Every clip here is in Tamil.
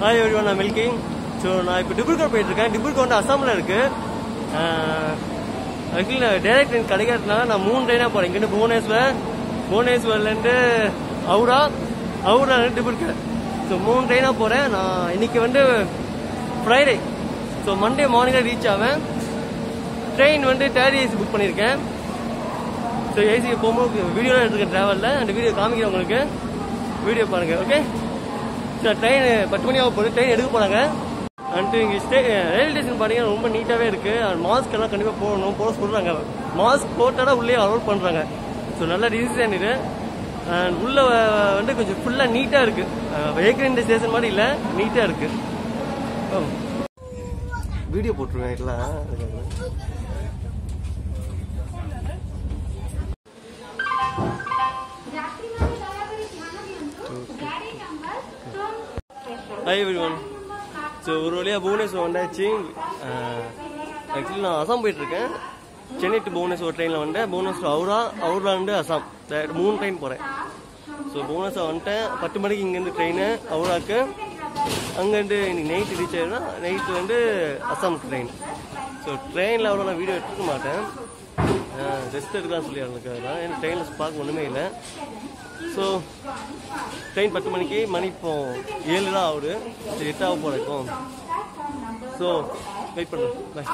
ஹாய் எவ்ரி ஒன் நான் மில்கிங் ஸோ நான் இப்போ டிபுர்கர் போயிட்டு இருக்கேன் டிபுர்கர் வந்து அசாமில் இருக்கு ஆக்சுவலி நான் டேரக்ட் ட்ரெயின் கிடைக்காததுனால நான் மூணு ட்ரெயினாக போகிறேன் இங்கேருந்து புவனேஸ்வர் புவனேஸ்வர்லேருந்து அவுரா அவுராலேருந்து டிபுர்கர் ஸோ மூணு ட்ரெயினாக போகிறேன் நான் இன்னைக்கு வந்து ஃப்ரைடே ஸோ மண்டே மார்னிங்காக ரீச் ஆவேன் ட்ரெயின் வந்து தேர்ட் ஏசி புக் பண்ணியிருக்கேன் ஸோ ஏசி போகும்போது வீடியோ எடுத்துருக்கேன் ட்ராவலில் அந்த வீடியோ காமிக்கிறேன் உங்களுக்கு வீடியோ பாருங்கள் ஓகே சார் ட்ரெயின் பத்து மணி ஆக போகுது ட்ரெயின் எடுக்க போகிறாங்க அண்ட் இங்கே ஸ்டே ரயில்வே ஸ்டேஷன் பார்த்தீங்கன்னா ரொம்ப நீட்டாகவே இருக்குது மாஸ்க் எல்லாம் கண்டிப்பாக போடணும் போட சொல்கிறாங்க மாஸ்க் போட்டால் உள்ளே அலோட் பண்ணுறாங்க ஸோ நல்ல டிசிஷன் இது அண்ட் உள்ளே வந்து கொஞ்சம் ஃபுல்லாக நீட்டாக இருக்குது வெஹிக்கிள் இந்த ஸ்டேஷன் மாதிரி இல்லை நீட்டாக இருக்குது வீடியோ போட்டுருவேன் எல்லாம் ஹாய் எவ்ரி ஒன் ஸோ ஒரு வழியாக புவனேஸ்வர் வந்தாச்சு ஆக்சுவலி நான் அசாம் போயிட்டுருக்கேன் சென்னை டு புவனேஸ்வர் ட்ரெயினில் வந்தேன் புவனேஸ்வர் அவுரா அவுராலேருந்து அசாம் direct மூணு ட்ரெயின் போகிறேன் ஸோ புவனேஸ்வர் வந்துட்டேன் பத்து மணிக்கு இங்கேருந்து ட்ரெயின் அவுராக்கு அங்கேருந்து இன்னைக்கு நைட்டு ரீச் ஆயிடுனா நைட்டு வந்து அசாமுக்கு ட்ரெயின் ஸோ ட்ரெயினில் அவ்வளோ நான் வீடியோ எடுத்துக்க மாட்டேன் ரெஸ்ட் எடுக்கலாம் சொல்லி அதுக்காக தான் ஏன்னா ட்ரெயினில் பார்க்க ஒன்றுமே இல்லை ஸோ ட்ரெயின் பத்து மணிக்கு மணி இப்போ ஏழு தான் ஆகுது சரி எட்டாக போகிறக்கும் ஸோ வெயிட் பண்ணுறேன் பாய்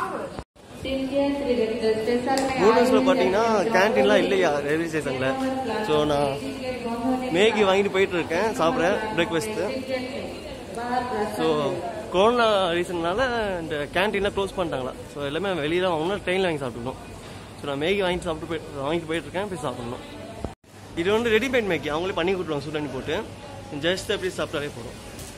புவனேஸ்வரில் பார்த்தீங்கன்னா கேன்டீன்லாம் இல்லையா ரயில்வே ஸ்டேஷனில் ஸோ நான் மேகி வாங்கிட்டு போயிட்டு இருக்கேன் சாப்பிட்றேன் பிரேக்ஃபாஸ்ட்டு ஸோ கொரோனா ரீசன்னால இந்த கேன்டீன்லாம் க்ளோஸ் பண்ணிட்டாங்களா ஸோ எல்லாமே வெளியே தான் வாங்கணும் ட்ரெயினில் வாங்கி சாப்பிட்டுக்கணும் ஸோ நான் மேகி வாங்கி சாப்பிட்டு போய் வாங்கிட்டு போயிட்டு இருக்கேன் போய் சாப்பிடணும் இது வந்து ரெடிமேட் மேக்கி அவங்களே பண்ணி கொடுத்துருவாங்க சுடு போட்டு ஜஸ்ட் அப்படியே சாப்பிட்டாலே போதும்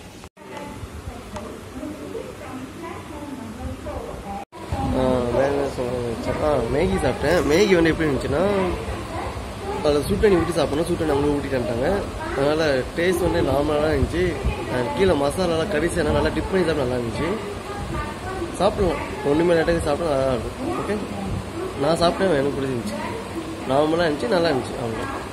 வேற என்ன சொல்ல ஆ மேகி சாப்பிட்டேன் மேகி வந்து எப்படி இருந்துச்சுன்னா அதில் சுடு தண்ணி ஊற்றி சாப்பிடணும் சுடு தண்ணி அவங்களும் ஊற்றிட்டு வந்துட்டாங்க அதனால் டேஸ்ட் வந்து நார்மலாக தான் இருந்துச்சு and கீழே மசாலாலாம் கறி சேனா நல்லா டிப் பண்ணி சாப்பிட நல்லா இருந்துச்சு சாப்பிடலாம் ஒன்றுமே லேட்டாக சாப்பிட்டா நல்லா இருக்கும் ஓகே நான் சாப்பிட்டேன் எனக்கு பிடிச்சிருந்துச்சு நார்மலாக இருந்துச்சு நல்லா இருந்துச்சு அவ்வளோ